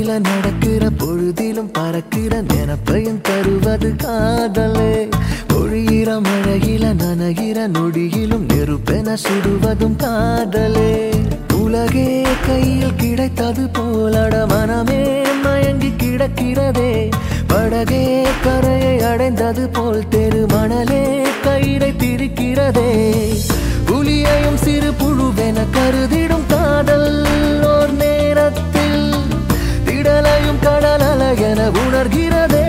தரையில நடக்கிற பொழுதிலும் பறக்கிற நினப்பையும் தருவது காதலே பொழியிற மழையில நனைகிற நொடியிலும் நெருப்பென சுடுவதும் காதலே உலகே கையில் கிடைத்தது போலட மனமே மயங்கி கிடக்கிறதே படகே கரையை அடைந்தது போல் தெரு மணலே கயிறை திரிக்கிறதே புலியையும் சிறு புழுவென கருதிடும் காதல் ஓர் நேரத்தில் திடலையும் கடல் என உணர்கிறதே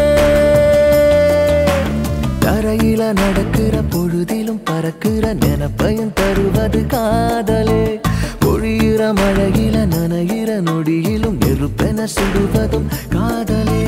தரையில நடக்கிற பொழுதிலும் பறக்கிற நினப்பையும் தருவது காதலே பொழியிற மழையில நனைகிற நொடியிலும் நெருப்பென சுடுவதும் காதலே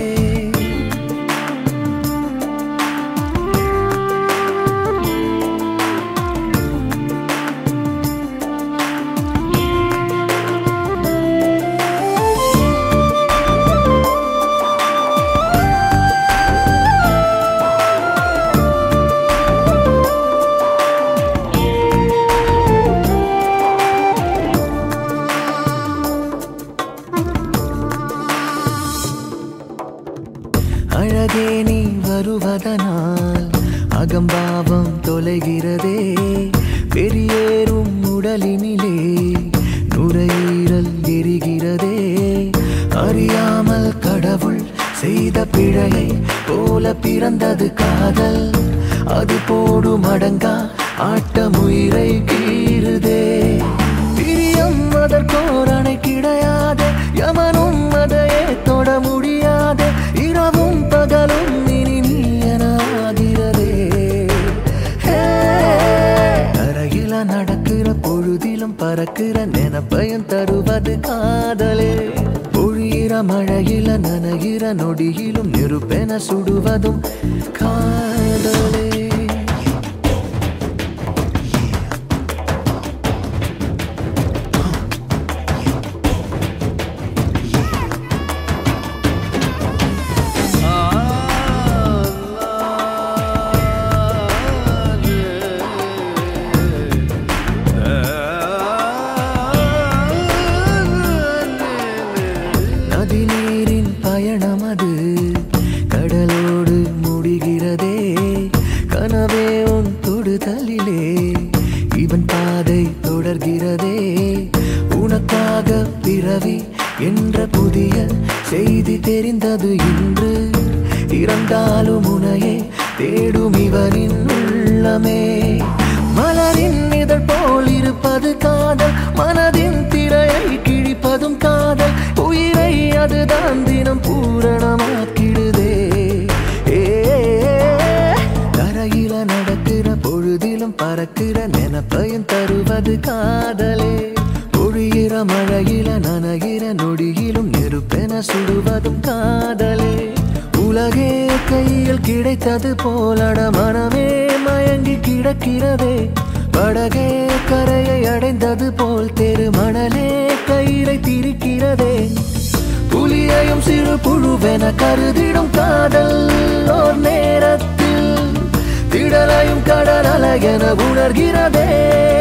அழகே நீ வருவதனால் அகம்பாவம் தொலைகிறதே பெரியேறும் உடலினிலே நுரையீரல் எரிகிறதே அறியாமல் கடவுள் செய்த பிழையை போல பிறந்தது காதல் அது போடும் அடங்கா ஆட்டமுயிரை கீறுதே பிரியம் அதற்கோரணை கிடையாது யமனும் அதையே தொட முடியாது இரவும் பகலும் இனி நீ எனாகிறதே அருகில நடக்கிற பொழுதிலும் பறக்கிற நினப்பையும் தருவது காதலே பொழியிற மழையில நனைகிற நொடியிலும் நெருப்பென சுடுவதும் காதலே நதி நீரின் பயணம் அது கடலோடு முடிகிறதே கனவே உன் தொடுதலிலே இவன் பாதை தொடர்கிறதே உனக்காக பிறவி என்ற புதிய செய்தி தெரிந்தது இன்று இறந்தாலும் உனையே தேடும் இவனின் உள்ளமே மலரின் இதழ் போல் இருப்பது காதல் மனதின் திரையை கிழிப்பதும் காதல் உயிரை அதுதான் தினம் பூரணமாக்கிடுதே ஏ, தரையில நடக்கிற பொழுதிலும் பறக்கிற நினப்பையும் தருவது காதலே பொழியிற மழையில நனைகிற நொடியிலும் நெருப்பென சுடுவதும் காதலே உலகே கையில் கிடைத்தது போலட மனமே மயங்கி கிடக்கிறதே படகே கரையை அடைந்தது போல் தெரு மணலே கயிறை திரிக்கிறதே புலியையும் சிறு புழுவென கருதிடும் காதல் ஓர் நேரத்தில் திடலையும் கடல் என உணர்கிறதே